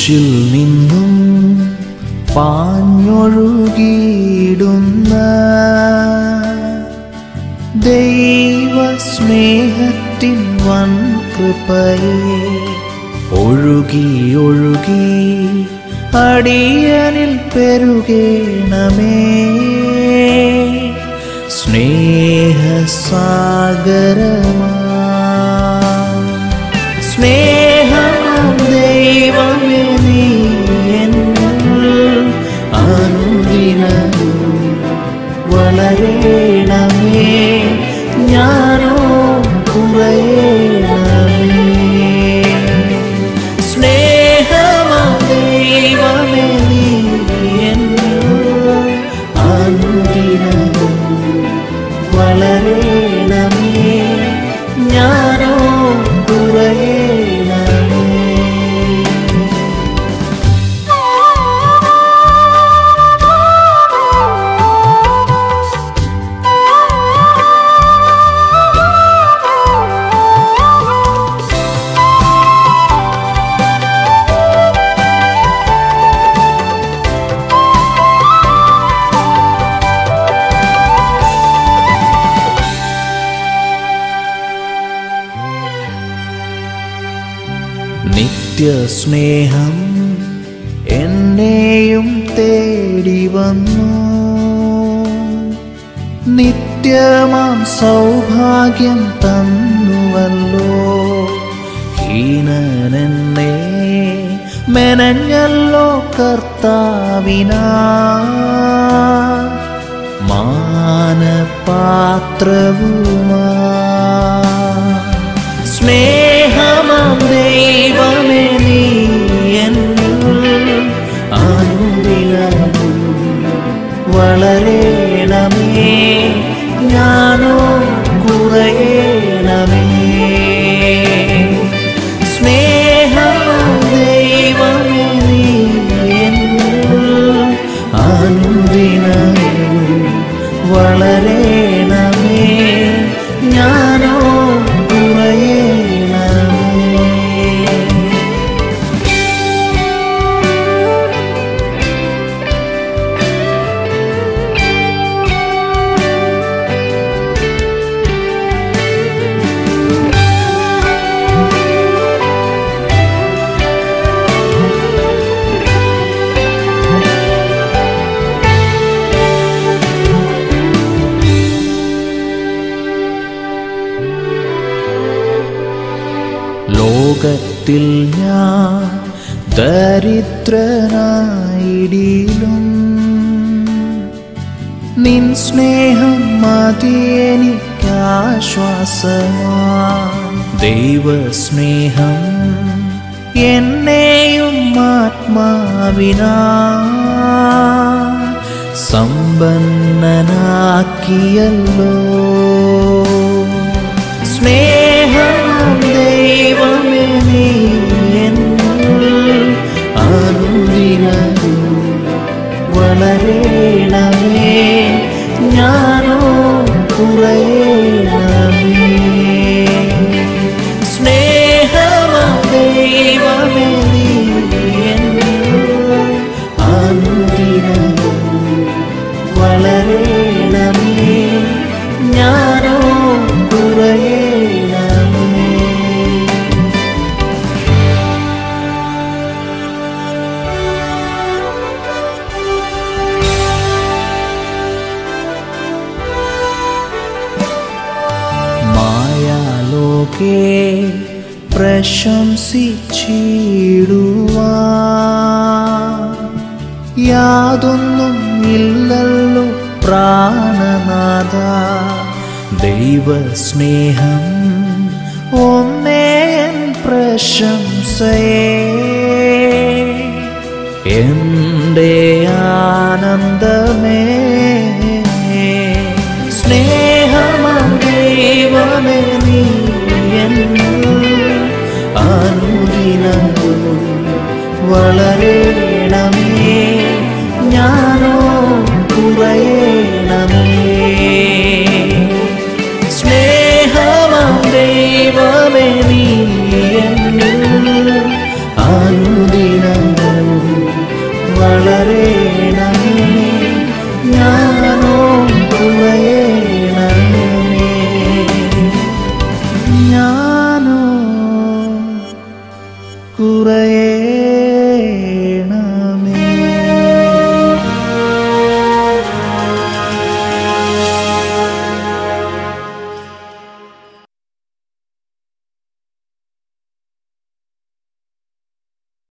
കുരിശിൽ നിന്നും പാഞ്ഞൊഴുകിയിടുന്ന ദൈവസ്നേഹത്തിൻ വൻ കൃപയെ ഒഴുകി ഒഴുകി അടിയനിൽ പെരുകേണമേ സ്നേഹസാഗരമാ സ്നേഹം ദൈവമേ നീ എന്നിൽ അനുദിനവും വളരേണമേ ഞാനോ കുറയണമേ സ്നേഹം ദൈവമേ നീ എന്നിൽ അനുദിനവും വളരേണമേ ഞാനോ കുറയണമേ നിത്യസ്നേഹം എന്നെയും തേടി വന്നു നിത്യമാം സൗഭാഗ്യം തന്നുവല്ലോ ഹീനനെന്നെ മെനഞ്ഞല്ലോ കർത്താവിനാ മാനപാത്രവുമാ സ്നേഹമാം ദൈവമേ നീ എന്നിൽ അനുദിനവും വളരേണമേ ഞാനോ കുറയണമേ സ്നേഹമാം ദൈവമേ നീ എന്നിൽ അനുദിനവും വളരേണമേ ഞാനോ കുറയണമേ ലോകത്തിൽ ഞാൻ ദരിദ്രനായിടിലും നിൻ സ്നേഹം മതിയെനിക്കാശ്വാസമാ ദൈവസ്നേഹം എന്നെയും ആത്മാവിനാ സമ്പന്നനാക്കിയല്ലോ സ്നേഹം ദൈവമേ നീ എന്നിൽ അനുദിനവും വളരേണമേ ഞാനോ കുറയണമേ സ്നേഹം ദൈവമേ നീ എന്നിൽ അനുദിനവും വളരേണമേ ഞാനോ കുറയണമേ മായാലോകേ പ്രശംസിച്ചിടുവാ യാതൊന്നും ഇല്ലല്ലോ പ്രാണനാഥ ദൈവസ്നേഹം ഒന്നേ എൻ പ്രശംസയേ എൻ്റെ ആനന്ദമേ സ്നേഹമാം ദൈവമേ നീ എന്നിൽ അനുദിനവും വളരേണമേ ഞാനോ കുറയണമേ സ്നേഹമാം ദൈവമേ നീ എന്നിൽ അനുദിനവും ഞാനോ കുറേ